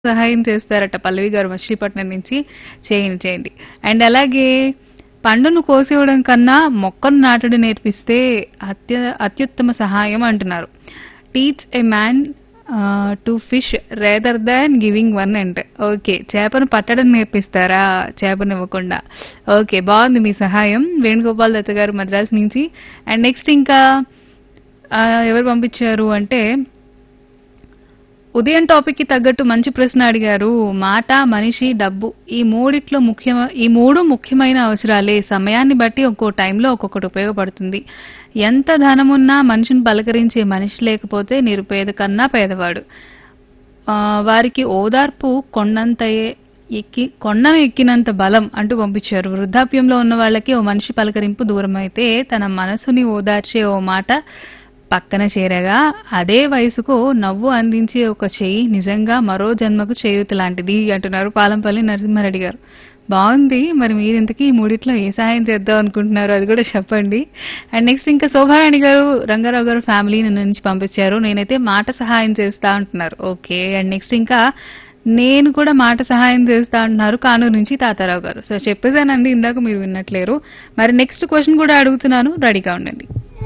సహాయం చేస్తారట పల్లవి గారు మచిలీపట్నం నుంచి చేయండి చేయండి అండ్ అలాగే పండును కోసేయడం కన్నా మొక్కను నాటడం నేర్పిస్తే అత్య అత్యుత్తమ సహాయం అంటున్నారు teach a man to fish rather than giving one and okay చేపను పట్టడం నేర్పిస్తారా చేపను ఇవ్వకుండా ఓకే బాగుంది మీ సహాయం వేణుగోపాల్ దత్త గారు మద్రాస్ నుంచి అండ్ నెక్స్ట్ ఇంకా ఆ, ఎవరు పంపించారు అంటే ఉదయం టాపిక్ కి తగ్గట్టు మంచి ప్రశ్న అడిగారు మాట మనిషి డబ్బు ఈ మూడిట్లో ముఖ్య ఈ మూడు ముఖ్యమైన అవసరాలే సమయాన్ని బట్టి ఒక్కో టైంలో ఒక్కొక్కటి ఉపయోగపడుతుంది ఎంత ధనమున్నా మనిషిని పలకరించే మనిషి లేకపోతే నిరుపేద కన్నా పేదవాడు ఆ, వారికి ఓదార్పు కొండంత ఎక్కి కొండను ఎక్కినంత బలం అంటూ పంపించారు వృద్ధాప్యంలో ఉన్న వాళ్ళకి ఓ మనిషి పలకరింపు దూరం అయితే తన మనసుని ఓదార్చే ఓ మాట పక్కన చేరగా అదే వయసుకు నవ్వు అందించే ఒక చెయ్యి నిజంగా మరో జన్మకు చేయూత లాంటిది అంటున్నారు పాలంపల్లి నరసింహారెడ్డి గారు బాగుంది మరి మీరు ఇంతకీ ఈ మూడిట్లో ఏ సహాయం చేద్దాం అనుకుంటున్నారు అది కూడా చెప్పండి అండ్ నెక్స్ట్ ఇంకా శోభారాణి గారు రంగారావు గారు ఫ్యామిలీ నుంచి పంపించారు నేనైతే మాట సహాయం చేస్తా అంటున్నారు ఓకే అండ్ నెక్స్ట్ ఇంకా నేను కూడా మాట సహాయం చేస్తా అంటున్నారు కానూరు నుంచి తాతారావు గారు సో చెప్పేసానండి ఇందాక మీరు విన్నట్లేరు మరి నెక్స్ట్ క్వశ్చన్ కూడా అడుగుతున్నాను రెడీగా ఉండండి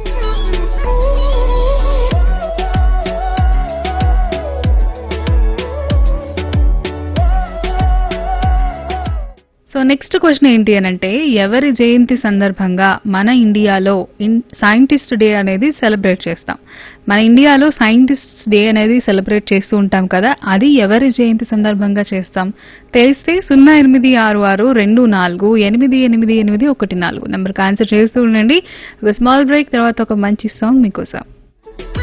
సో నెక్స్ట్ క్వశ్చన్ ఏంటి అని అంటే ఎవరి జయంతి సందర్భంగా మన ఇండియాలో సైంటిస్ట్ డే అనేది సెలబ్రేట్ చేస్తాం మన ఇండియాలో సైంటిస్ట్ డే అనేది సెలబ్రేట్ చేస్తూ ఉంటాం కదా అది ఎవరి జయంతి సందర్భంగా చేస్తాం తెలిస్తే సున్నా ఎనిమిది ఆరు ఆరు రెండు నాలుగు ఎనిమిది ఎనిమిది ఎనిమిది ఒకటి నాలుగు నెంబర్కి ఆన్సర్ చేస్తూ ఉండండి ఒక స్మాల్ బ్రేక్ తర్వాత ఒక మంచి సాంగ్ మీకోసం